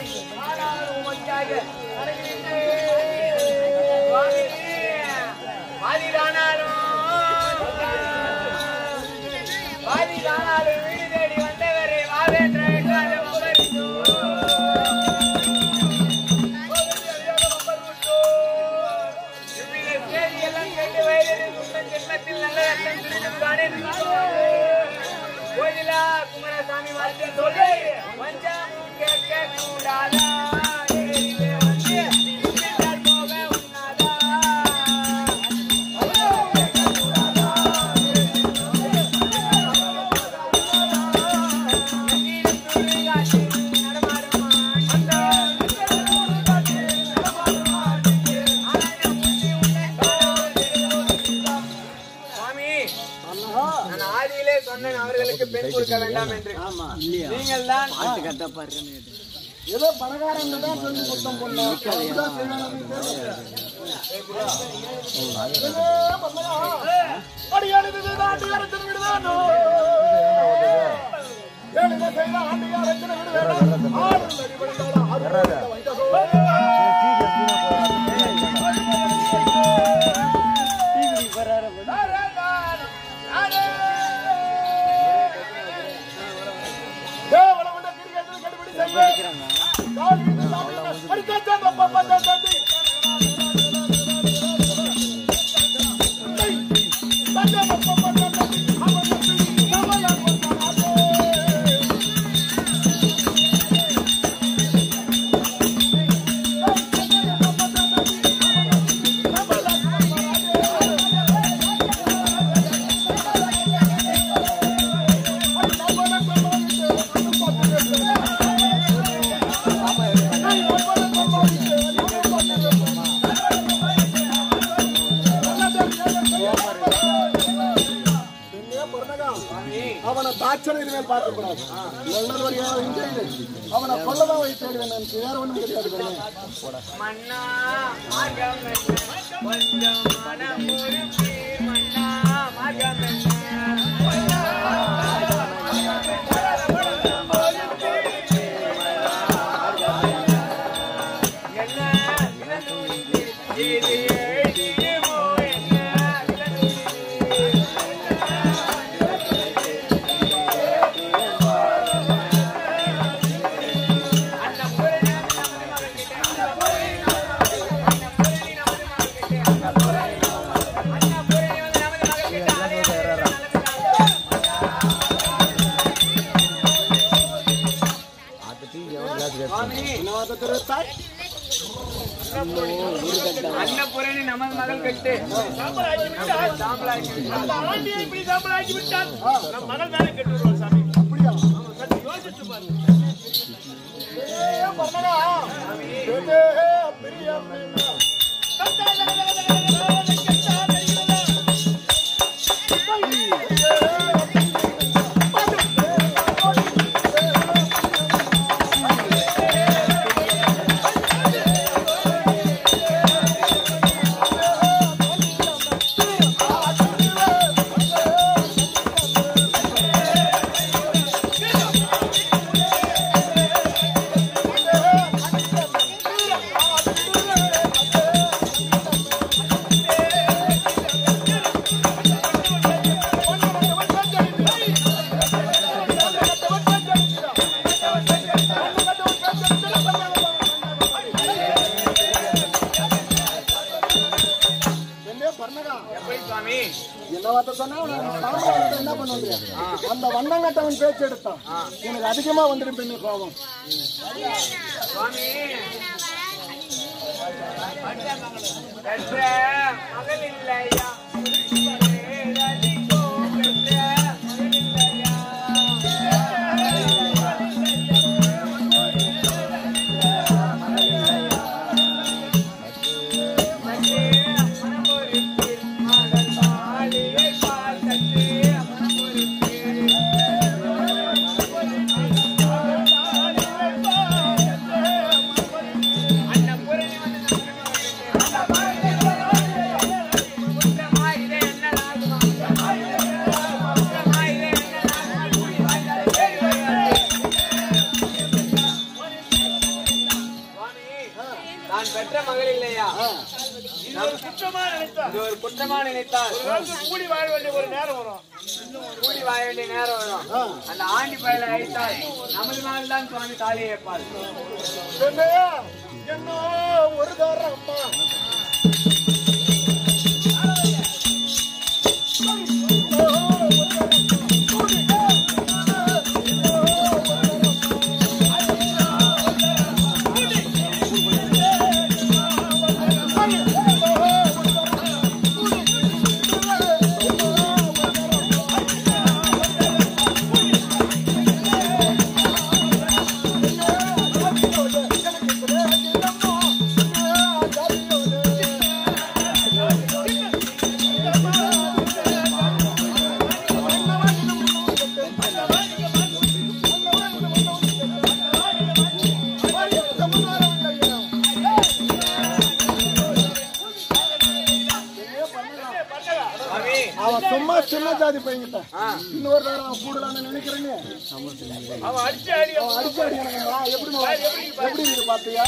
ஆனாலும் உமக்காக சுவாமி, பாதிதானாலும் பாதிதானாலும் வீடு தேடி வந்தவரை வாவேற்ற என்றால் உபரித்தோ. இவ்வித செய்தியெல்லாம் கேட்டு வயலில் உங்கள் ஜென்மத்தில் நல்ல ரத்தம் சிறிதும் காணேன். கோயிலா குமாரசாமி வாழ்த்து சொல்லி வஞ்சமும் கேட்க கூடாதா எதிரிலே வந்து உன்னிட்டால் போக உண்ணாதா சுவாமி நான் ஆதியிலே சொன்னேன் அவர்களுக்கு பெண் கொடுக்க வேண்டாம் என்று நீங்கள் தான் ஏதோ பணக்காரங்க தான் சொல்லி குத்தம் பண்ணோம் அதுதான் செய்யணும்னு தெரியல. ஏதோ பண்ணா, அடியானது இது ஆண்டியாரத்தின் வீடுதானோ? ஏழுங்க செய்த ஆண்டியாரத்தின் வீடு வேண்டாம். ஆறு நடி படுத்தாடா, ஆறு நடி வைத்ததோ. தேவனமுண்ட கிரிக்கெட்டில் கடுபிடி செய்ய. கால் வீட்டு சாமி, அடிக்காச்சா, பப்பா, பப்பா, தட்டி. தட்டி, பப்பா, பப்பா, தட்டி. அவன் தட்டி, கமலா கொண்டாடாதே. அவனை தாட்சணை இனிமேல் பார்க்க கூடாது நல்லது வழியாக இங்கே அவனை கொல்லதான் வை தேடுவேன் எனக்கு வேற ஒண்ணும் கிடையாது கண்ணே. மன்னா மார்க்கம் என்ன கொஞ்சம் மனம் உருப்பி மன்னா மார்க்கம் என்ன என்ன இது எழுதியமோ என்ன அந்த புரணி நமது மகன் கிட்ட அந்த புரணி அந்த புரணி நமது மகன் கிட்ட அந்த புரணி அந்த புரணி வந்து நமது மகன் கிட்ட அதே இன்னொரு திருத்தாய் அன்னபுரணி நமது மகள் கட்டு சாம்பலாக்கி அப்படியா ஏ, பர்ணகா. ஏ, பிரியம் என்ன? என்னே பர்ணகா எப்படி சுவாமி என்ன வார்த்தை சொன்னா உனக்கு சாம்பல் வந்து என்ன பண்ணுவாங்க அந்த வண்ணங்கட்டவன் பேச்சு எடுத்தான் எனக்கு அதிகமா வந்துடும் பெண்ணு கோபம் சுவாமி பெற்ற மகள் இல்லையா பேரதிகோ பெற்ற மகள் இல்லையா என்ன நான் பெற்ற மகள் இல்லையா ஆ, இது ஒரு குற்றமா நினைத்தா இது ஒரு குற்றமா நினைத்தால் ஒரு நாளுக்கு கூடி வாழ வேண்டிய ஒரு நேரம் வரும் கூடி வாழ வேண்டிய நேரம் வரும் ஆ. அந்த ஆண்டி பயலை அழைத்தால் நமது நாள் தான் சுவாமி தாலியை வைப்பார் என்னையா? என்ன ஒரு தரம் அம்மா சுவாமி அவன் சும்மா சின்ன ஜாதி பையன்கிட்ட ஆ. இன்னொரு நேரம் அவன் கூடலான்னு நினைக்கிறேன்னு அவன் அடிச்சு அடி அவன் அடிச்சு அடிக்கிறாங்களா எப்படி நான் எப்படி இருக்கு பாத்தியா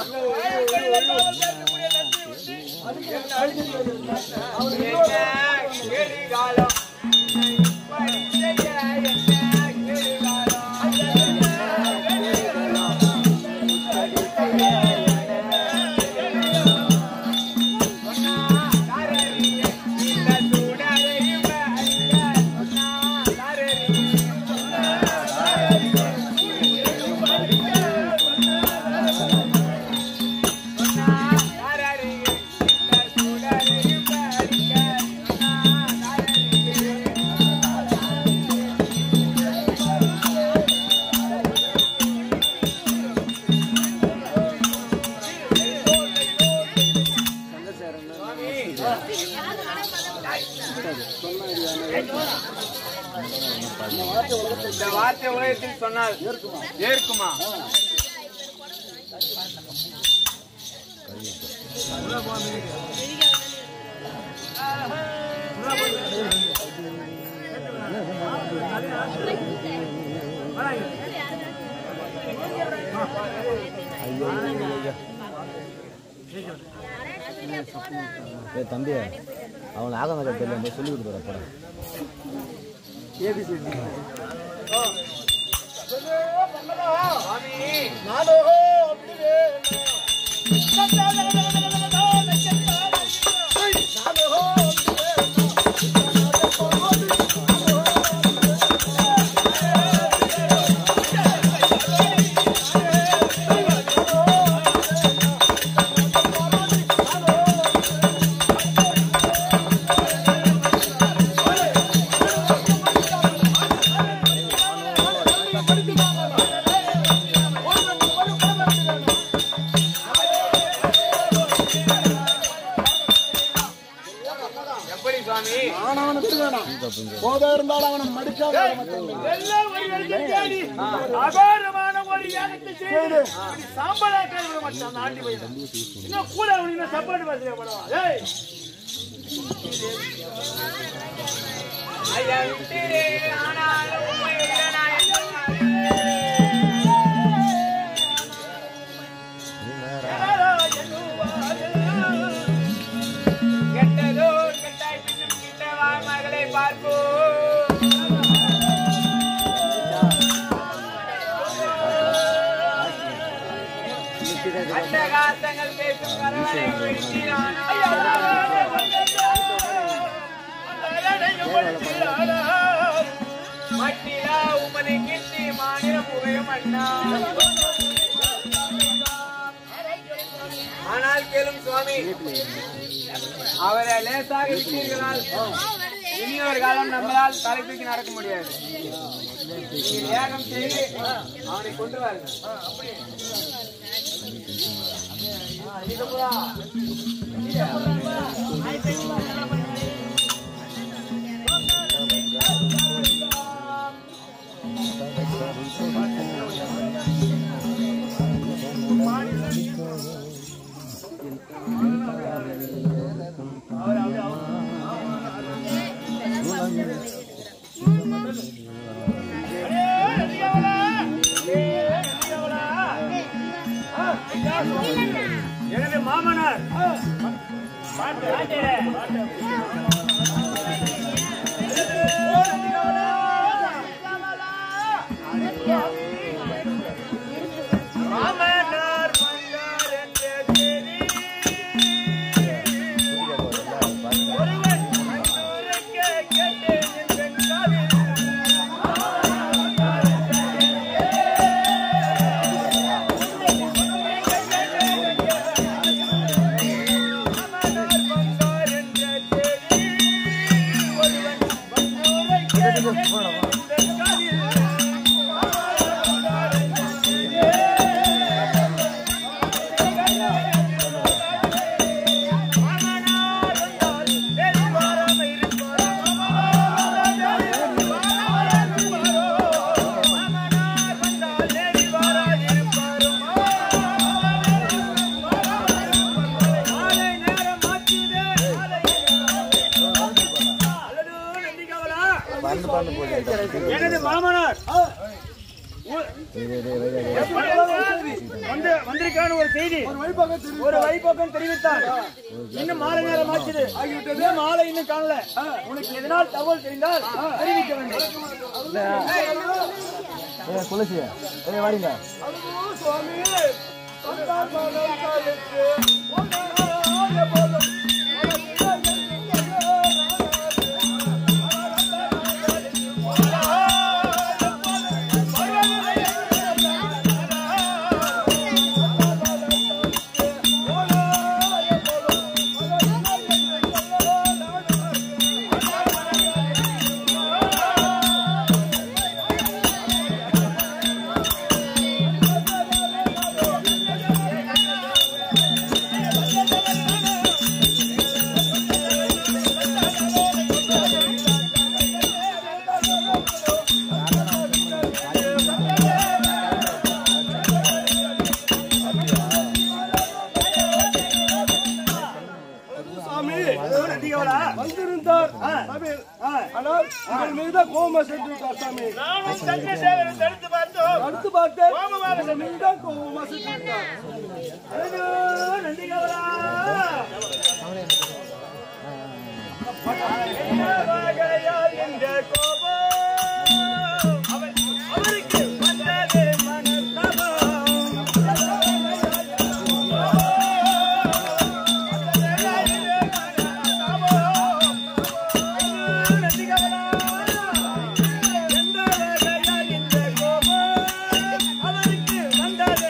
என்ன கேள்வி காலம் இப்படி செய்ய என்ன கேள்வி இந்த வார்த்தை உலகத்தில் சொன்னால் ஏற்குமா ஏய் தம்பி அவன் ஆக மாதிரி தெரியல சொல்லி கொடுத்துற போறேன் சுவாமி நானோ அப்படியே எப்படி சுவாமி ஆனவனுக்கு வேணாம் போதா இருந்தாலும் அவனை மடிக்காத எல்லாம் ஒரு வரைக்கும் தேடி அபாரமான ஒரு யாகத்தை செய்து இப்படி சாம்பலாக்க விட மாட்டான் அந்த ஆண்டி பையன் இன்னும் கூட அவனுக்கு இன்னும் சப்பாட்டு பாசிக்க படம் ஏய் ஐயா விட்டிரே ஆனாலும் உம்மை விடனாய் யாரோ எண்ணுவாரு. கெட்டதோ கெட்டாய் பின்னும் கிட்ட வாழ் மகளை பார்ப்போம் அட்டகாசங்கள் பேசும் கரவனை வெடிக்கிறான் மட்டிலா உமனை கிட்டி மாநிலம் புகையும் அண்ணா ஆனால் கேளும் சுவாமி அவரை லேசாக விட்டீர்களால் இனி ஒரு காலம் நம்மளால் தலை தூக்கி நடக்க முடியாது நீங்கள் ஏகம் செய்து அவனை கொண்டு வாருங்கள் எனது மாமனார் பாட்டு மாமனார் வந்தார் என்ற செய்தி ஒருவன் மற்றொருக்க கேட்டேன் என் காதில். மாமனார் வந்தார் என்ற செய்தி ஒருவன் மற்றொருக்க கேட்டேன் என் காதில். மாமனார் வந்தால் வேறு வாராமல் இருப்பாரோ? மாமனார் வந்தால் வேறு வாராதிருப்பாரோ? மாலை நேரம் மாற்றியதே, மாலை அல்லது நந்திகாவலா? பறந்து பறந்து போகுது எனது மாமனார் இது இது இது இது வந்து வந்திருக்கான ஒரு செய்தி ஒரு வைப்பாக தெரியும் ஒரு வைபோக்கம் தெரிவித்தான் இன்னும் மாலை நேரம் ஆச்சுது ஆகிவிட்டது மாலை இன்னும் காணல உனக்கு எதனால் தகவல் தெரிந்தால் தெரிவிக்க வேண்டும் ஏ துளசி ஏ வாடிங்க சுவாமி வந்தார் மகன் காலுக்கு ஒன்றாய போதும் சுவாமி நந்திகவலா வந்திருந்தார் சாமி ஆனால் உங்கள் மீதுதான் கோபமா சென்று விட்டார் சாமி நானும் சந்திரசேகரை தடுத்து பார்த்தோம் அடுத்து பார்த்தேன் உங்கள் மீதுதான் கோபமா சென்று விட்டார் அழகு நந்திகவலா என்ன வகையால் இந்த கோபம் அவன் அவருக்கு வந்தது அவருக்கு வந்தது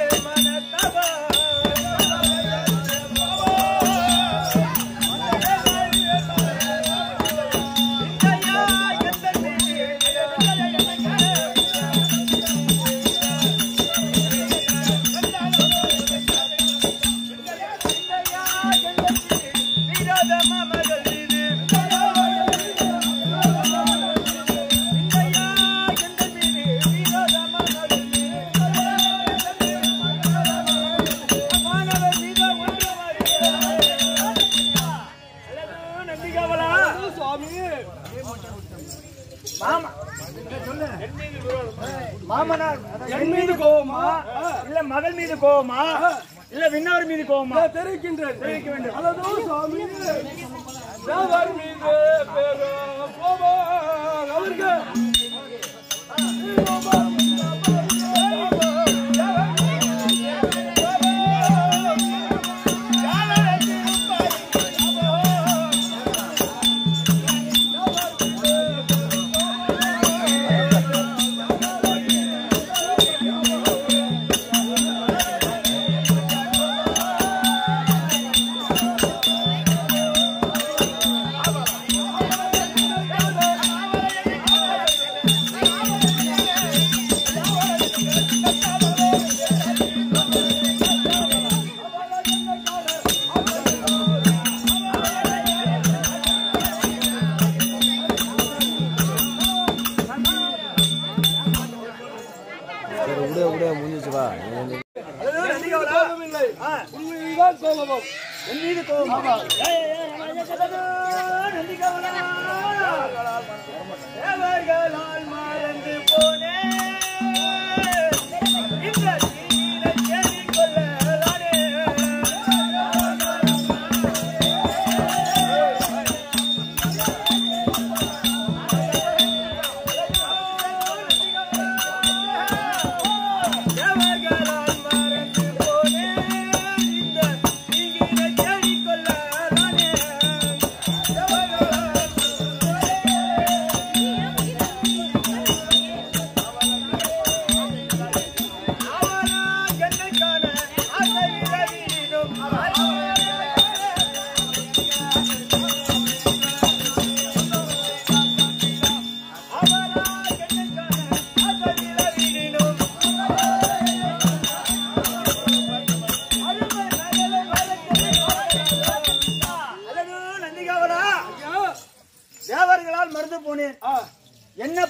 நம்பிக்காவலா சுவாமி மாமா மாமனார் என் மீது கோபமா இல்ல மகள் மீது கோவமா இல்ல விண்ணவர் மீது கோவமா நான் தெரிவிக்கின்றேன் தெரிவிக்க வேண்டும் அல்லதோ சுவாமி தேவர் மீது பெரும் கோபம் அவருக்கு சரி விட விட முடிஞ்சிச்சு வா கோபமில்லை உண்மைதான் கோபம் என் மீது கோவமா தேவர்களால் மறந்து போனேன் இந்த தீயினை தேடிக் கொள்ளலாம்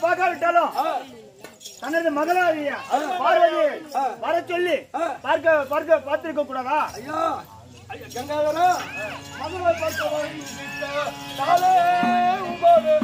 பார்க்காவிட்டாலும் தனது மகளாகிய பார்வதி வர சொல்லி பார்க்க பார்க்க பார்த்திருக்க கூடாதா ஐயா ஐயா, கங்காதரா மதுரை பார்க்க வந்து தாலே உங்களோடு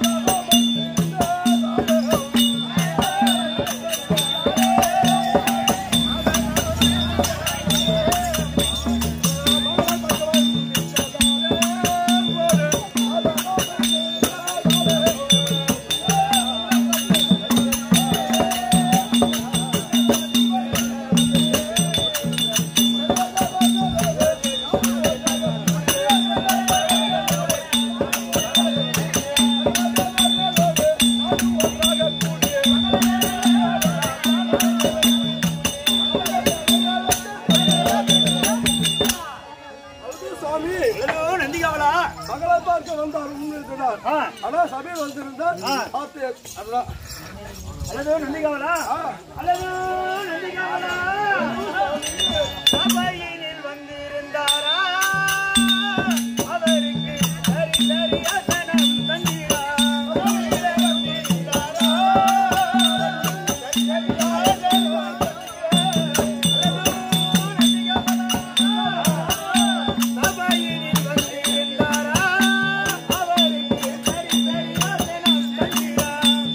அது சுவாமி ஹலோ நந்திகாவலா மகளை பார்க்க வந்தார் இருக்கிறார் ஆ. ஆனா சபையில் வந்திருந்தார் பார்த்து அதுதான் அல்லது நந்திகாவலா அல்லது நந்திகாவலா சபையினில் வந்திருந்தாரா அவருக்கு சரி சரி அசனம் தந்திரா சபையிலே வந்திருந்தாரா சரி சரி அசனம் சபையினில் வந்திருந்தாரா அவருக்கு சரி சரி அசனம் தந்திரா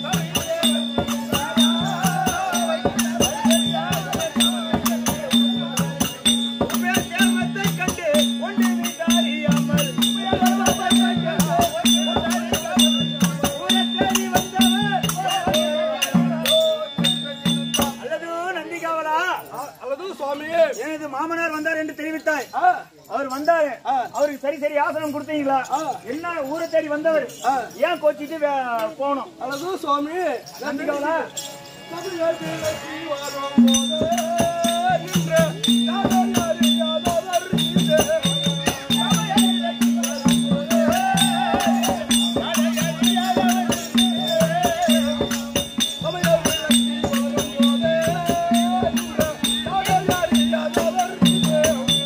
உபயோகத்தை கண்டு ஒன்று விசாரியாமல் உபயோகத்தை கண்டு உரத்தேறி வந்தவர் அல்லது நந்திகாவலா அல்லது சுவாமியே எனது மாமனார் வந்தார் என்று தெரிவித்தாய் ஆ, அவர் வந்தாரு அவருக்கு சரி சரி ஆசனம் கொடுத்தீங்களா என்ன ஊரை தேடி வந்தவர் ஏன் கோச்சிட்டு வே- போகணும் அல்லது சுவாமி நந்திகாவலா சபையை விலக்கி வரும்போது நின்று யாதொரு அறியாதவர் இது. சபையை விலக்கி வரும்போது நின்று யாதொரு அறியாதவர் இது.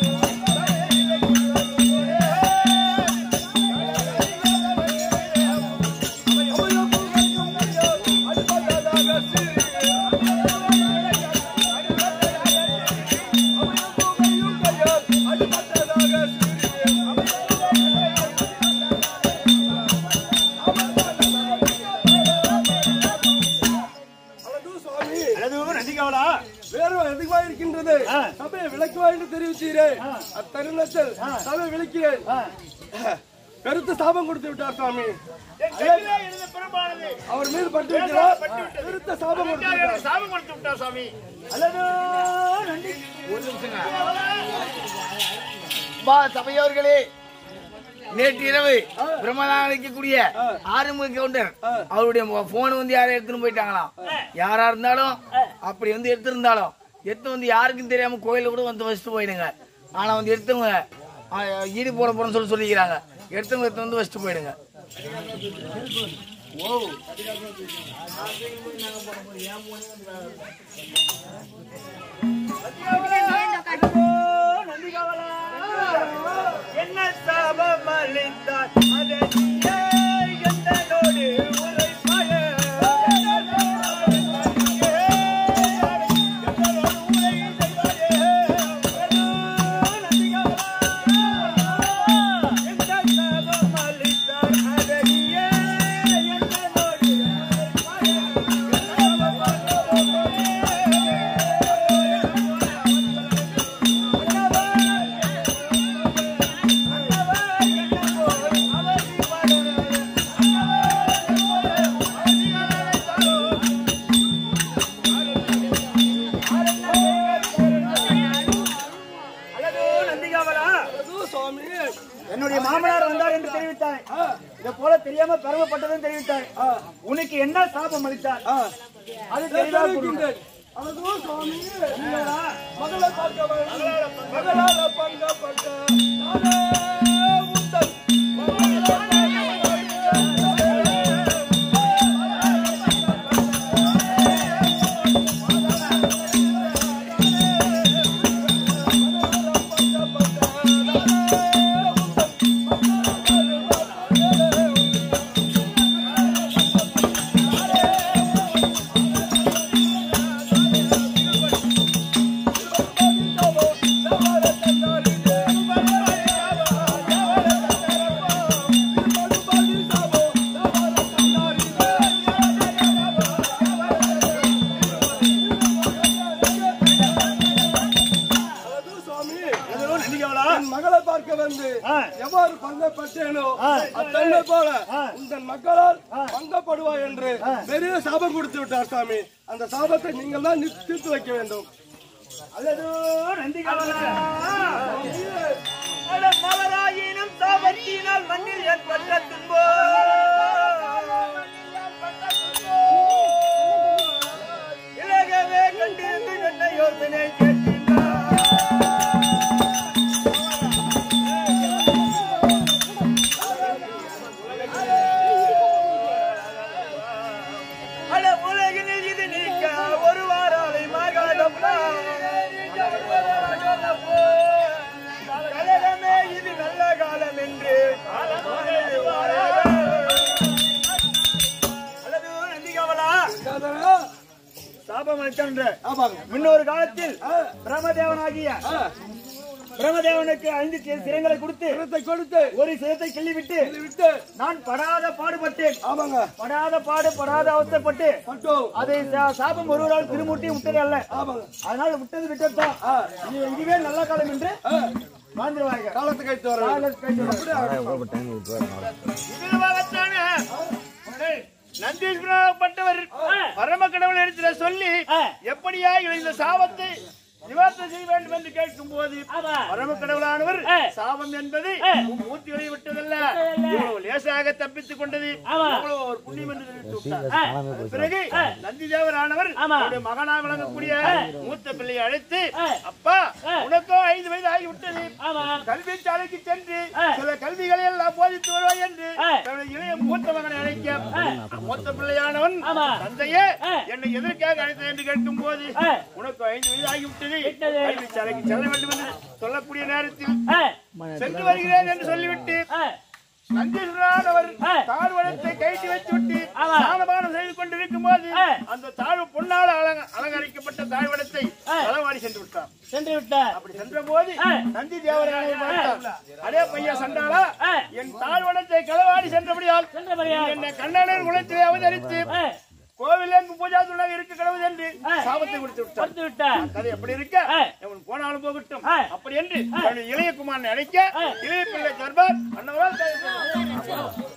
அல்லது சுவாமி அல்லது நந்திகாவலா வேறு அதிகமாக இருக்கின்றது ஆ. சபையை விளக்குவா என்று தெரிவித்தீரே அத்தருணத்தில் சபை விளக்கிறேன் கருத்து சாபம் கொடுத்து விட்டார் சுவாமி என் கையிலே இருந்த பெரும்பானது அவர் மீது பட்டு விட்டார் கருத்த சாபம் கொடுத்து விட்டார் சாபம் கொடுத்து விட்டா சாமி அல்லது நந்தி பா சபையோர்களே நேற்று இரவு பிரம்மதான் அழைக்கக்கூடிய ஆறுமுக கவுண்டர் அவருடைய போன் வந்து யாரும் எடுத்துன்னு போயிட்டாங்களாம் யாரா இருந்தாலும் அப்படி வந்து எடுத்திருந்தாலும் எடுத்து வந்து யாருக்கும் தெரியாம கோயில கூட வந்து வச்சுட்டு போயிடுங்க ஆனா வந்து எடுத்தவங்க ஆ, ஈடு போட போறோம்னு சொல்லி சொல்லிக்கிறாங்க எடுத்தவங்க எடுத்து வந்து வச்சுட்டு போயிடுங்க நந்திகாவலா என்ன சாபம் அளித்தார் அதை நீயே எந்தனோடு உரைப்பாய அல்லது நந்திகாவலா அல்லது சுவாமி என்னுடைய மாமனார் வந்தார் என்று தெரிவித்தாய் இதை போல தெரியாம பெருமைப்பட்டதும் தெரிவித்தாய் உனக்கு என்ன சாபம் அளித்தார் அது தெளிவா கூறு. தெரிவிக்கின்றேன். அல்லது சுவாமி மகளை பார்க்க வேண்டும். மகளால பங்கப்பட்ட நானே உந்தன் அல்லது சுவாமி எதோ நந்திகவலா என் மகளை பார்க்க வந்து ஆ. எவ்வாறு பங்கப்பட்டேனோ ஆ. அத்தன்மை போல ஆ. இந்த மக்களால் பங்கப்படுவாய் என்று பெரிய சாபம் கொடுத்து விட்டார் சாமி அந்த சாபத்தை நீங்கள் தான் நிறுத்தி- தீர்த்து வைக்க வேண்டும் அல்லதோ நந்திகவலா அட மலராயினும் சாபத்தினால் மண்ணில் ஏற்பட்ட துன்போ இலகவே கண்டிருந்து நல்ல யோசனை கேட்கின்றார் அட உலகினில் இது நீக்க ஒரு வாராலை மாகாதப்பா கலகமே இது நல்ல காலம் என்று அல்லது நந்திகாவலா காதலா? சாபம் அளித்தன்ற ஆமாங்க முன்னொரு காலத்தில் ஆ. பிரமதேவனாகிய ஆ. பிரமதேவனுக்கு ஐந்து சி- சிரங்களை கொடுத்து சிரத்தை கொடுத்து ஒரு சிரத்தை கிள்ளிவிட்டு இதை விட்டு நான் படாத பாடுபட்டேன் ஆமாங்க படாத பாடு படாத அவஸ்தைப்பட்டு பட்டோம் அதை சா- சாபம் ஒருவரால் திருமூட்டி விட்டது அல்ல ஆமாங்க அதனால விட்டது விட்டதுதான் ஆ. இது இதுவே நல்ல காலம் என்று ஆ. வாழ்ந்துருவாங்க காலத்தை கழித்து வர வேண்டும். டைம் விட்டுருவாரு இதுவாகத்தானே நந்தீஸ்வரப்பட்டவர் பரம கடவுள் இடத்துல சொல்லி எப்படியா இந்த சாபத்தை நிவாரணை செய்ய வேண்டும் என்று கேட்கும் போது பரம கடவுளானவர் சாபம் என்பது மூர்த்தி வழி விட்டதல்ல இவ்வளவு லேசாக தப்பித்துக் கொண்டது இவ்வளவு ஒரு புண்ணியம் என்று தெரிவித்து விட்டார். அதன் பிறகு நந்தி தேவரானவர் அவருடைய மகனாக விளங்கக்கூடிய மூத்த பிள்ளையை அழைத்து அப்பா உனக்கோ ஐந்து வயது ஆகிவிட்டது கல்வி சாலைக்கு சென்று சில கல்விகளை எல்லாம் போதித்து வருவாய் என்று தன்னுடைய இளைய மூத்த மகனை அழைக்க மூத்த பிள்ளையானவன் தந்தையே என்னை எதற்காக அழைத்தது என்று கேட்கும் போது உனக்கு ஐந்து வயது ஆகிவிட்டது கல்வி சாலைக்கு செல்ல வேண்டும் என்று சொல்லக்கூடிய நேரத்தில் சென்று வருகிறேன் என்று சொல்லிவிட்டு நந்தீஸ்வரர் தாழ்வளத்தை கைட்டு வைத்துவிட்டு ஸ்நானபானம் செய்து கொண்டிருக்கும் போது அந்த தாழ்வு பொன்னால அலங்க- அலங்கரிக்கப்பட்ட தாழ்வடத்தை களவாடி சென்று விட்டார் சென்று விட்டார் அப்படி சென்ற போது நந்தி தேவரானை பார்த்தார் அடே பையன் சண்டாளா என் தாழ்வடத்தை களவாடி சென்றபடியால் சென்றபடியால். என்னை கண்ணனர் குலத்திலே அவதரித்து கோவில் எங்கு பூஜா துணாக இருக்க கடவுள் என்று சாபத்தை கொடுத்து விட்டார் கொடுத்து விட்டார் கதை எப்படி இருக்க அவன் போனாலும் போகட்டும் அப்படி என்று தன்னுடைய இளைய குமாரனை அழைக்க இளைய பிள்ளை தர்பார் அன்னவரால்